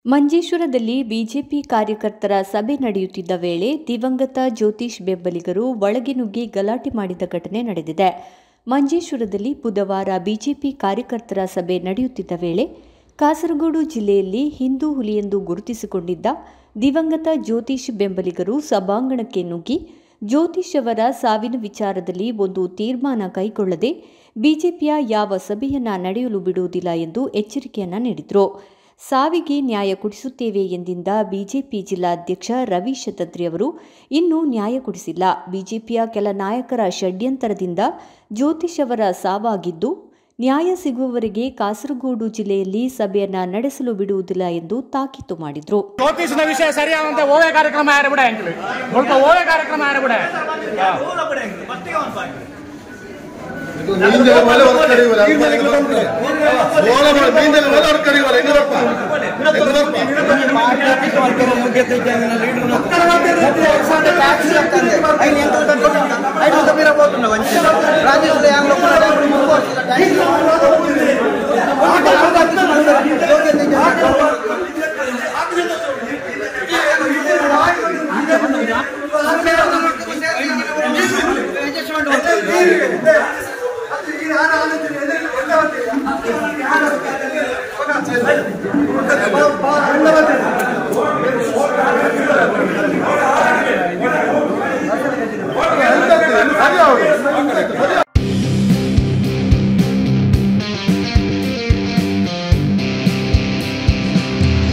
ಮಂಜೇಶ್ವರದಲ್ಲಿ BJP ಕಾರ್ಯಕರ್ತರ ಸಭೆ ನಡೆಯುತ್ತಿದ್ದ ವೇಳೆ ದಿವಂಗತ ಜ್ಯೋತಿಷ್ ಬೆಂಬಲಿಗರು ಒಳಗೆ ನುಗ್ಗಿ ಗಲಾಟೆ ಮಾಡಿದ ಘಟನೆ ನಡೆದಿದೆ ಮಂಜೇಶ್ವರದಲ್ಲಿ ಬುಧವಾರ ಬಿಜೆಪಿ ಕಾರ್ಯಕರ್ತರ ಸಭೆ ನಡೆಯುತ್ತಿದ್ದ ವೇಳೆ ಕಾಸರಗೋಡು ಜಿಲ್ಲೆಯಲ್ಲಿ ಹಿಂದೂ ಹುಲಿಯೆಂದು ಗುರುತಿಸಿಕೊಂಡಿದ್ದ ದಿವಂಗತ ಜ್ಯೋತಿಷ್ ಬೆಂಬಲಿಗರು ಸಭಾಂಗಣಕ್ಕೆ ನುಗ್ಗಿ ಜ್ಯೋತಿಷ್ ಅವರ ಸಾವಿನ ವಿಚಾರದಲ್ಲಿ ಒಂದು ತೀರ್ಮಾನ ಕೈಗೊಳ್ಳದೆ ಬಿಜೆಪಿಯ ಯಾವ ಸಭೆಯನ್ನ ನಡೆಯಲು ಬಿಡುವುದಿಲ್ಲ ಎಂದು ಎಚ್ಚರಿಕೆಯನ್ನ ನೀಡಿದರು ಸಾವಿಗೆ ನ್ಯಾಯ ಕೊಡಿಸುತ್ತೇವೆ ಎಂದಿಂದ ಬಿಜೆಪಿ ಜಿಲ್ಲಾಧ್ಯಕ್ಷ ರವಿ ಶತದ್ರಿ ಅವರು ಇನ್ನೂ ನ್ಯಾಯ ಕೊಡಿಸಿಲ್ಲ ಬಿಜೆಪಿಯ ಕೆಲ ನಾಯಕರ ಷಡ್ಯಂತರದಿಂದ ಜ್ಯೋತಿಷ್ ಅವರ ಸಾವಾಗಿದ್ದು ನ್ಯಾಯ ಸಿಗುವವರೆಗೆ ಕಾಸರಗೋಡು ಜಿಲ್ಲೆಯಲ್ಲಿ ಸಭೆಯನ್ನ ನಡೆಸಲು ಬಿಡುವುದಿಲ್ಲ ಎಂದು ತಾಕೀತು ಮಾಡಿದರು ಜ್ಯೋತಿಷ್ನ ವಿಷಯ ಸರಿಯಾದಂತ ಓವೆ ಕಾರ್ಯಕ್ರಮ ಆರಬಿಡ ಅಂಕಲ್ ಸ್ವಲ್ಪ ಓವೆ ಕಾರ್ಯಕ್ರಮ ಆರಬಿಡ ಮೀಂಜಲ ಮೇಲೆ ಹೊರ ಕಡಿವಲ್ಲ ಓಲ ಮಾಡಿ ಮೀಂಜಲ ಮೇಲೆ ಹೊರ ಕಡಿವಲ್ಲ ಹೆಂಗ ಬರ್ಪ ಹೆಂಗ ಬರ್ಪ రాజేష్